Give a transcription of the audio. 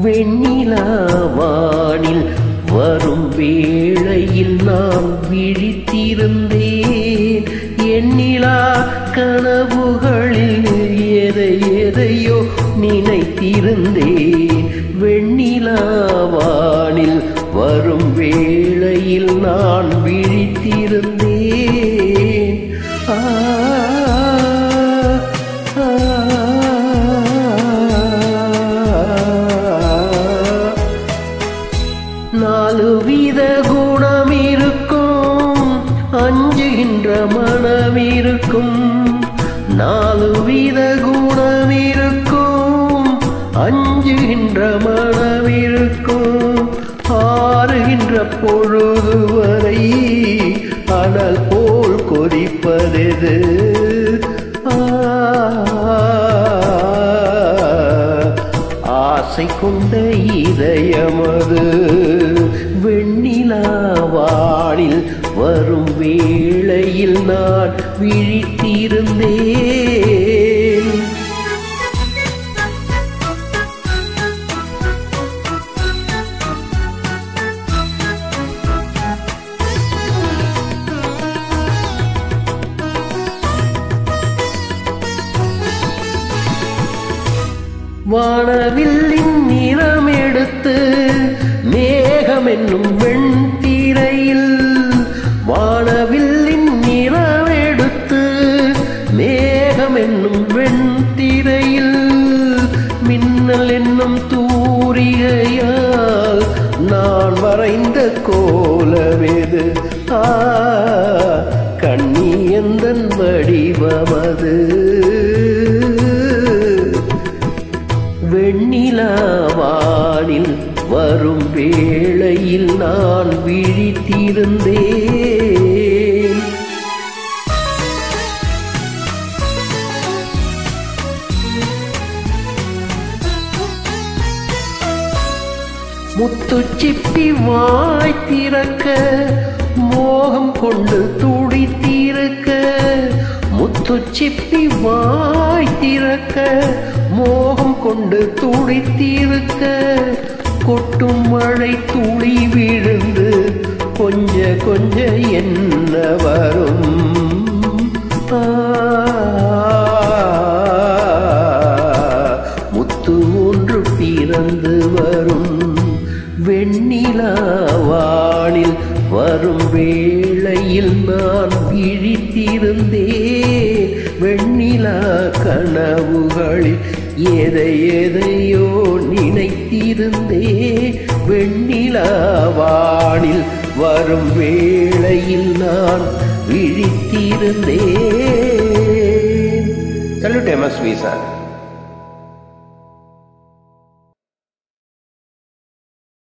வெண்ணிலாவானில் வரும் வேளையில் நான் விழித்திருந்தேன் எண்ணிலா கனவுகளில் எதை எதையோ நினைத்திருந்தேன் வெண்ணிலாவானில் வரும் வேளையில் நான் விழித்திருந்தேன் ஆ ஆ, நாலு வித குணம் இருக்கும் அஞ்சுகின்ற மனம் இருக்கும் நாலு வித குணம் இருக்கும் அஞ்சுகின்ற மனம் இருக்கும் ஆறுகின்ற பொழுது வரை அனல் போல் கொதிப்பதெது ஆ ஆசை கொண்ட இதயமது வெண்ணிலாவானில் வரும் வேளையில் நான் விழித்திருந்தேன் வானவில்லின் நிறம் எடுத்து மேகம் என்னும் வெண்திரையில் வானவில்லின் நிறம் எடுத்து மேகம் என்னும் வெண்திரையில் மின்னல் என்னும் தூரிகையால் நான் வரைந்த கோலமெது ஆ கண்ணியந்தன் வடிவமது வெண்ணிலாவானில் வரும் வேளையில் நான் விழித்திருந்தேன் முத்துச்சிப்பி வாய் திறக்க மோகம் கொண்டு துடித்திருக்க முத்துச்சிப்பி வாய் திறக்க மோகம் கொண்டு துடித்திருக்க கொட்டும் மழை துளி விழுந்து கொஞ்ச கொஞ்ச என்ன வரும் ஆ, முத்து ஒன்று பிறந்து வரும் வெண்ணிலாவானில் வரும் வேளையில் நான் விழித்திருந்தேன் வெண்ணிலா கனவுகளில் எதை எதையோ நினைத்திருந்தேன் வெண்ணிலாவானில் வரும் வேளையில் நான் விழித்திருந்தேன் Salute MSV, sir.